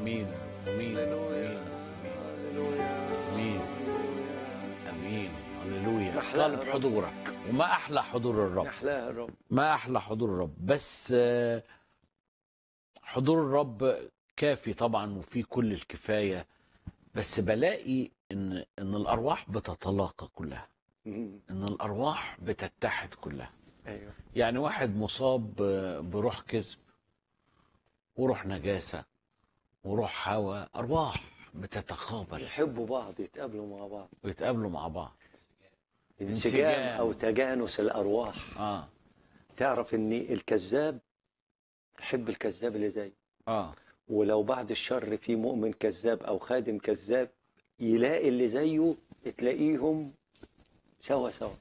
امين امين امين امين امين هللويا محلاها طالب الرب. حضورك وما احلى حضور الرب احلاها الرب ما احلى حضور الرب بس آه، حضور الرب كافي طبعا وفي كل الكفايه بس بلاقي ان ان الارواح بتتلاقى كلها مم. ان الارواح بتتحد كلها ايوه يعني واحد مصاب ب- بروح كذب وروح نجاسه وروح هوى ارواح بتتقابل يحبوا بعض يتقابلوا مع بعض ويتقابلوا مع بعض انسجام انسجام. او تجانس الارواح اه تعرف ان الكذاب يحب الكذاب اللي زيه اه ولو بعد الشر في مؤمن كذاب او خادم كذاب يلاقي اللي زيه تلاقيهم سوا سوا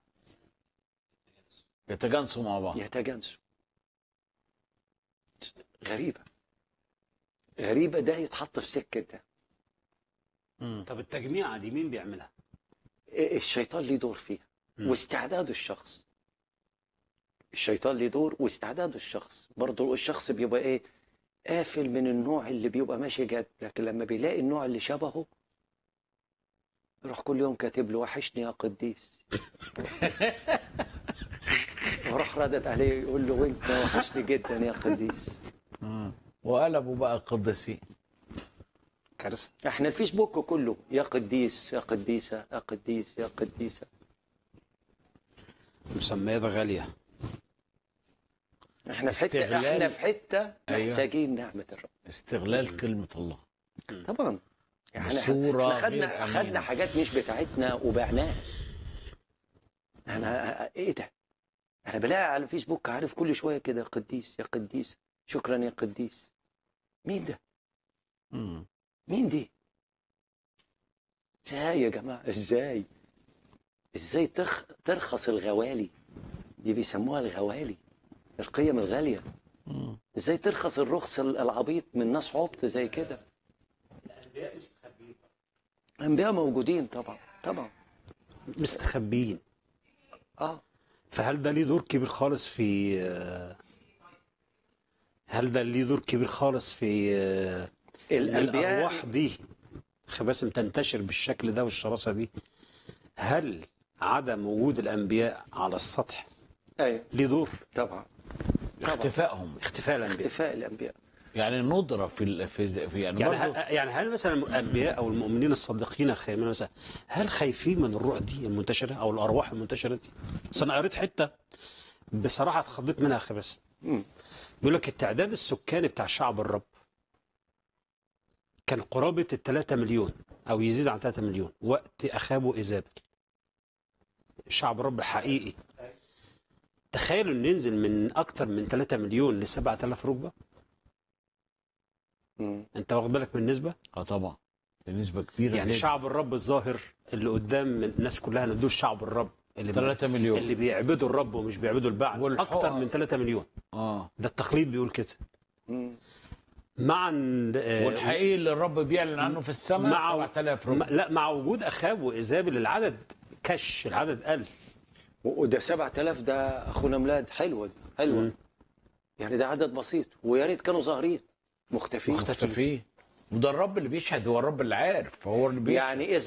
يتجانسوا مع بعض يتجانسوا غريبة غريبة ده يتحط في سكة ده مم. طب التجميعة دي مين بيعملها؟ الشيطان ليه دور فيها مم. واستعداد الشخص الشيطان ليه دور واستعداد الشخص برضه الشخص بيبقى ايه قافل من النوع اللي بيبقى ماشي جد لكن لما بيلاقي النوع اللي شبهه يروح كل يوم كاتب له وحشني يا قديس وراح ردت عليه يقول له وانت وحشني جدا يا قديس مم. وقلبوا بقى قديسين كارثة احنا الفيسبوك كله يا قديس يا قديسة يا قديس يا قديسة مسميات غالية احنا في حتة استغلال. احنا في حتة أيوة. محتاجين نعمة الرب استغلال كلمه الله طبعا يعني بصورة احنا غير خدنا أمينة. خدنا حاجات مش بتاعتنا وبعناها انا ايه ده انا بلاقي على الفيسبوك عارف كل شويه كده قديس يا قديس شكرا يا قديس مين ده مم. مين دي ازاي يا جماعه ازاي ازاي تخ... ترخص الغوالي دي بيسموها الغوالي القيم الغاليه مم. ازاي ترخص الرخص العبيط من ناس عبط زي كده الانبياء موجودين طبعا طبعا مستخبيين اه فهل ده ليه دور كبير خالص في هل ده ليه دور كبير خالص في إن الانبياء الأرواح دي خباسم تنتشر بالشكل ده والشراسة دي هل عدم وجود الأنبياء على السطح ايوه ليه دور طبعا طبعا اختفائهم اختفاء الأنبياء اختفاء الانبياء يعني ندره في ال... في, ز- في يعني, يعني برضو هل يعني هل مثلا الانبياء او المؤمنين الصادقين الخيامين مثلا هل خايفين من الروح دي المنتشره او الارواح المنتشره دي؟ اصل انا قريت حته بصراحه اتخضيت منها يا اخي بس مم. بيقول لك التعداد السكاني بتاع شعب الرب كان قرابه ال 3 مليون او يزيد عن 3 مليون وقت اخابه ايزابل شعب الرب الحقيقي تخيلوا ان ننزل من اكتر من 3 مليون ل 7000 ركبه مم. انت واخد بالك من النسبه؟ اه طبعا بنسبه كبيره يعني جداً. شعب الرب الظاهر اللي قدام الناس كلها ان دول شعب الرب اللي 3 مليون اللي بيعبدوا الرب ومش بيعبدوا البعل والحقن. اكتر من 3 مليون اه ده التقليد بيقول كده مم. مع إن- آه، والحقيقي اللي الرب بيعلن عنه في السماء مع 7000 مع- ربع لا مع وجود اخاب وايزابل العدد كش العدد قل و- وده 7000 ده اخونا ميلاد حلوه دي حلوه مم. يعني ده عدد بسيط ويا ريت كانوا ظاهرين مختفين مختفي وده الرب اللي بيشهد هو الرب اللي عارف هو اللي بيشهد يعني اذا